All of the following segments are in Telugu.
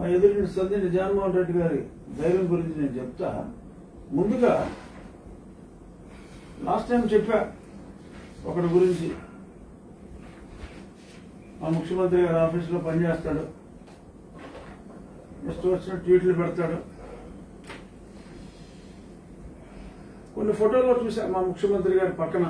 మా ఎదురు సంధిని జగన్మోహన్ రెడ్డి గారి ధైర్యం గురించి నేను చెప్తా ముందుగా లాస్ట్ టైం చెప్పా ఒకటి గురించి మా ముఖ్యమంత్రి గారి ఆఫీసులో పనిచేస్తాడు ఇష్టం వచ్చిన ట్వీట్లు పెడతాడు కొన్ని ఫోటోల్లో చూసా మా ముఖ్యమంత్రి గారి పక్కన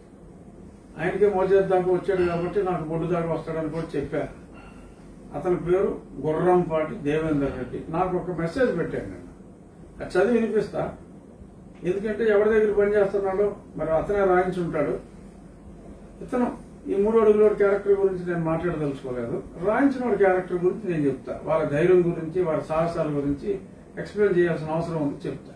ఆయనకే మోచేది దాకా వచ్చాడు కాబట్టి నాకు బొడ్డు దాకా వస్తాడని కూడా చెప్పా అతని పేరు గుర్రంపాటి దేవేందర్ రెడ్డి నాకు ఒక మెసేజ్ పెట్టాడు నేను అది చదివి వినిపిస్తా ఎందుకంటే ఎవరి దగ్గర పని చేస్తున్నాడో మరి అతనే రాయించి ఉంటాడు ఇతను ఈ మూడు అడుగుల క్యారెక్టర్ గురించి నేను మాట్లాడదలుచుకోలేదు రాయించిన వాడి క్యారెక్టర్ గురించి నేను చెప్తా వాళ్ళ ధైర్యం గురించి వాళ్ళ సాహసాల గురించి ఎక్స్ప్లెయిన్ చేయాల్సిన అవసరం ఉంది చెప్తా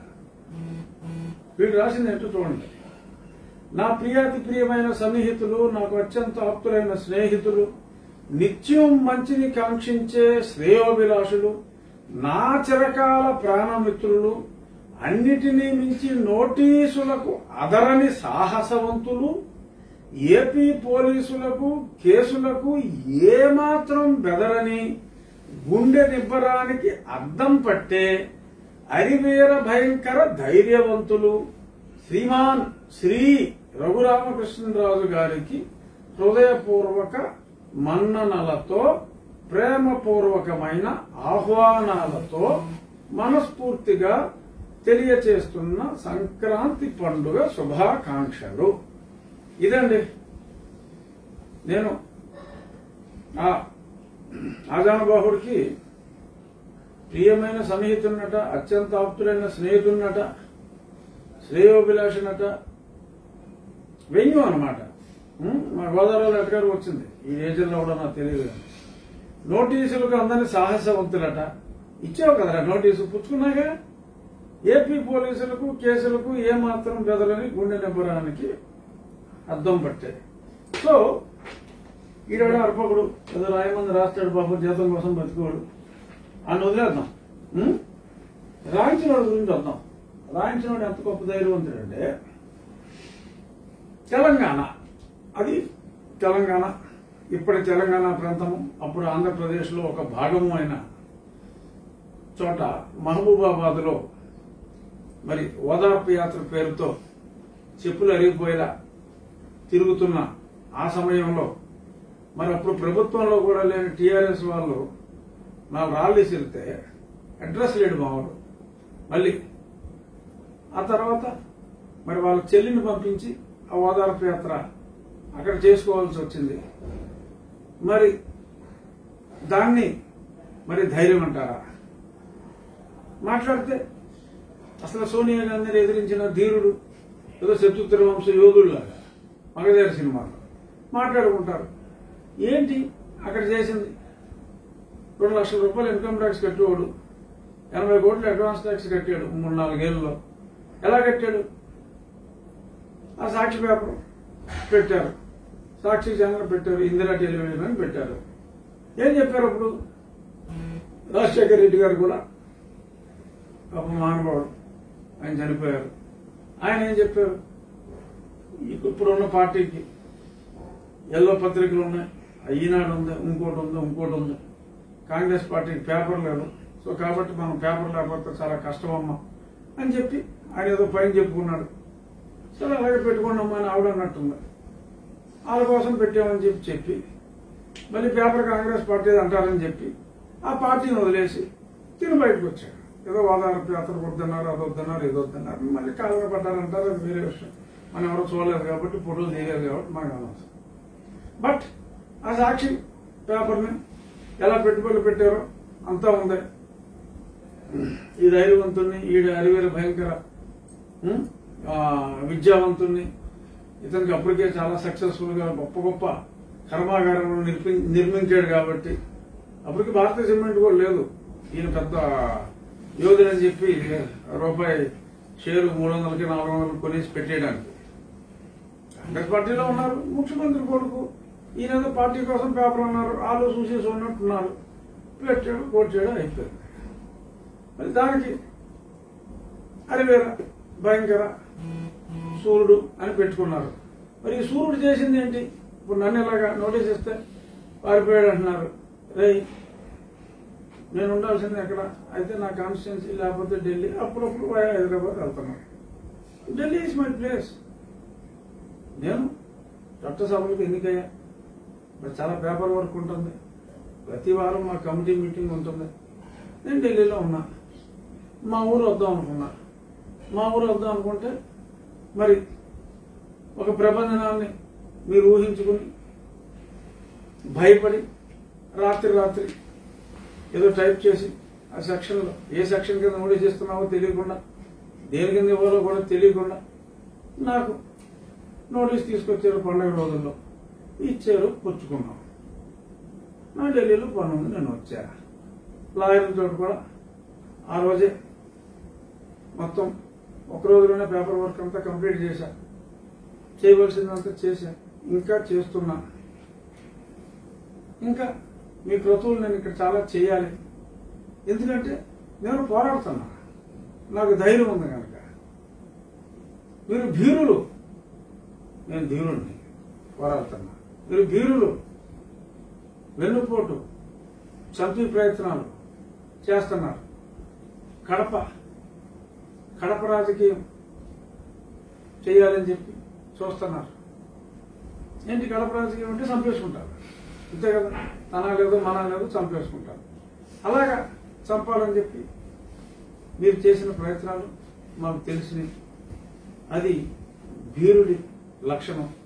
వీడు రాసింది ఏంటో చూడండి నా ప్రియాతి ప్రియమైన సన్నిహితులు నాకు అత్యంత ఆప్తులైన స్నేహితులు నిత్యం మంచిని కాంక్షించే శ్రేయోభిలాషులు నా చిరకాల ప్రాణమిత్రులు అన్నిటినీ మించి నోటీసులకు అదరని సాహసవంతులు ఏపీ పోలీసులకు కేసులకు ఏమాత్రం బెదరని గుండె నిబ్బరానికి అద్దం పట్టే అరివేర భయంకర ధైర్యవంతులు శ్రీమాన్ శ్రీ రఘురామకృష్ణరాజు గారికి హృదయపూర్వక మన్ననలతో ప్రేమపూర్వకమైన ఆహ్వానాలతో మనస్ఫూర్తిగా తెలియచేస్తున్న సంక్రాంతి పండుగ శుభాకాంక్షలు ఇదండి నేను ఆ ఆజానుబాహుడికి ప్రియమైన సన్నిహితున్నట అత్యంత ఆప్తులైన స్నేహితున్నట శ్రేయోభిలాషనట వెన్యూ అనమాట మా గోదావరిలో ఎటగారు వచ్చింది ఈ ఏజెంట్లో కూడా నాకు తెలియదు కానీ. నోటీసులకు అందని సాహసవంతులట ఇచ్చావు కదరా నోటీసు పుచ్చుకున్నాగా ఏపీ పోలీసులకు కేసులకు ఏమాత్రం బెదలని గుండె నిబ్బరానికి అద్దం పట్టాయి సో ఈడవాడు అర్పకుడు ఏదో రాయమంది రాస్తాడు పాపం జీతం కోసం బతుకోడు అని వదిలేద్దాం ఉం? రాయించిన వాడి గురించి వద్దాం రాయించిన వాడు ఎంత గొప్ప ధైర్యవంతుడంటే తెలంగాణ అది తెలంగాణ ఇప్పటి తెలంగాణ ప్రాంతము అప్పుడు ఆంధ్రప్రదేశ్లో ఒక భాగము అయిన చోట మహబూబాబాద్లో మరి ఓదార్పు యాత్ర పేరుతో చెప్పులు అరిగిపోయేలా తిరుగుతున్న ఆ సమయంలో మరి అప్పుడు ప్రభుత్వంలో కూడా లేని టీఆర్ఎస్ వాళ్ళు నా రాళ్ళు విసిరితే అడ్రస్ లేడు మావాడు మళ్ళీ ఆ తర్వాత మరి వాళ్ళ చెల్లిని పంపించి ఆ ఓదార్పు యాత్ర అక్కడ చేసుకోవాల్సి వచ్చింది మరి దాన్ని మరి ధైర్యం అంటారా మాట్లాడితే అసలు సోనియా గాంధీని ఎదిరించిన ధీరుడు ఏదో శత్రుత్ర వంశ యోధుల్లాగా మగధీర సినిమాలో మాట్లాడుకుంటారు ఏంటి అక్కడ చేసింది రెండు లక్షల రూపాయలు ఇన్కమ్ ట్యాక్స్ కట్టేవాడు ఎనభై కోట్లు అడ్వాన్స్ ట్యాక్స్ కట్టాడు మూడు నాలుగేళ్లలో ఎలా కట్టాడు ఆ సాక్షి పేపర్ పెట్టారు సాక్షి ఛానల్ పెట్టారు ఇందిరా టెలివిజన్ అని పెట్టారు ఏం చెప్పారు అప్పుడు రాజశేఖర రెడ్డి గారు కూడా ఒక మహానుభావుడు ఆయన చనిపోయారు ఆయన ఏం చెప్పారు ఇప్పుడున్న పార్టీకి ఎల్లో పత్రికలు ఉన్నాయి ఈనాడు ఉంది ఇంకోటి ఉంది ఇంకోటి ఉంది కాంగ్రెస్ పార్టీకి పేపర్ లేదు సో కాబట్టి మనం పేపర్ లేకపోతే చాలా కష్టం అమ్మా అని చెప్పి ఆయన ఏదో పైన చెప్పుకున్నాడు సరే అలాగే పెట్టుకున్నామా అని ఆవిడ అన్నట్టుంది వాళ్ళ కోసం పెట్టామని చెప్పి చెప్పి మళ్ళీ పేపర్ కాంగ్రెస్ పార్టీ అంటారని చెప్పి ఆ పార్టీని వదిలేసి తిని బయటకు వచ్చాడు ఏదో వాదానికి యాత్ర వద్దన్నారు అది వద్దన్నారు ఇది వద్దన్నారు మళ్ళీ కాలువ పడ్డారంటారు అది వేరే విషయం మనం ఎవరో చూడలేదు కాబట్టి ఫోటోలు దిగారు కాబట్టి మనకు అనవసరం బట్ ఆ సాక్షి పేపర్ని ఎలా పెట్టుబడులు పెట్టారో అంతా ఉంది ఈ ధైర్యవంతుణ్ణి ఈడ అరివేర భయంకర ఉం? ఆ, విద్యావంతుణ్ణి ఇతనికి అప్పటికే చాలా సక్సెస్ఫుల్ గా గొప్ప గొప్ప కర్మాగారం నిర్మి నిర్మించాడు కాబట్టి అప్పటికి భారతీయ సిమెంట్ కూడా లేదు ఈయన పెద్ద యోధుడని చెప్పి రూపాయి షేరు మూడు వందలకి నాలుగు వందలకి కొనేసి పెట్టేయడానికి కాంగ్రెస్ పార్టీలో ఉన్నారు ముఖ్యమంత్రి కొడుకు ఈయన ఏదో పార్టీ కోసం పేపర్ అన్నారు వాళ్ళు చూసేసి ఉన్నట్టున్నారు పెట్టాడు కోట్ చేయడం అయిపోయింది మరి దానికి అరివేర భయంకర సూర్యుడు అని పెట్టుకున్నారు మరి ఈ సూర్యుడు చేసింది ఏంటి ఇప్పుడు నన్ను ఇలాగా నోటీస్ ఇస్తే పారిపోయాడు అంటున్నారు రే నేను ఉండాల్సింది ఎక్కడ అయితే నా కాన్స్టిట్యున్సీ లేకపోతే ఢిల్లీ అప్పుడప్పుడు వయా హైదరాబాద్ వెళ్తున్నాను ఢిల్లీ ఈజ్ మై ప్లేస్ నేను చట్టసభలకు ఎన్నికయ్యా మరి చాలా పేపర్ వర్క్ ఉంటుంది ప్రతి వారం మా కమిటీ మీటింగ్ ఉంటుంది నేను ఢిల్లీలో ఉన్నా మా ఊరు వద్దాం అనుకున్నా మా ఊరు వద్దాం అనుకుంటే మరి ఒక ప్రబంధనాన్ని మీరు ఊహించుకుని భయపడి రాత్రి రాత్రి ఏదో టైప్ చేసి ఆ సెక్షన్లో ఏ సెక్షన్ కింద నోటీస్ ఇస్తున్నావో తెలియకుండా దేని కింద ఇవ్వాలో కూడా తెలియకుండా నాకు నోటీస్ తీసుకొచ్చారు పండగ రోజుల్లో ఇచ్చారు పుచ్చుకున్నాం నా ఢిల్లీలో పని ఉంది నేను వచ్చా లాయర్లతో కూడా ఆ రోజే మొత్తం ఒక రోజులోనే పేపర్ వర్క్ అంతా కంప్లీట్ చేశా చేయవలసిందంతా చేశా ఇంకా చేస్తున్నా ఇంకా మీ క్రతువులు నేను ఇక్కడ చాలా చేయాలి ఎందుకంటే నేను పోరాడుతున్నా నాకు ధైర్యం ఉంది కనుక మీరు భీరులు నేను ధీరుణ్ణి పోరాడుతున్నా మీరు భీరులు వెన్నుపోటు చంపి ప్రయత్నాలు చేస్తున్నారు కడప కడప రాజకీయం చేయాలని చెప్పి చూస్తున్నారు ఏంటి కడప రాజకీయం అంటే చంపేసుకుంటారు అంతే కదా తన లేదు మన లేదు చంపేసుకుంటారు అలాగా చంపాలని చెప్పి మీరు చేసిన ప్రయత్నాలు మాకు తెలిసినవి అది భీరుడి లక్షణం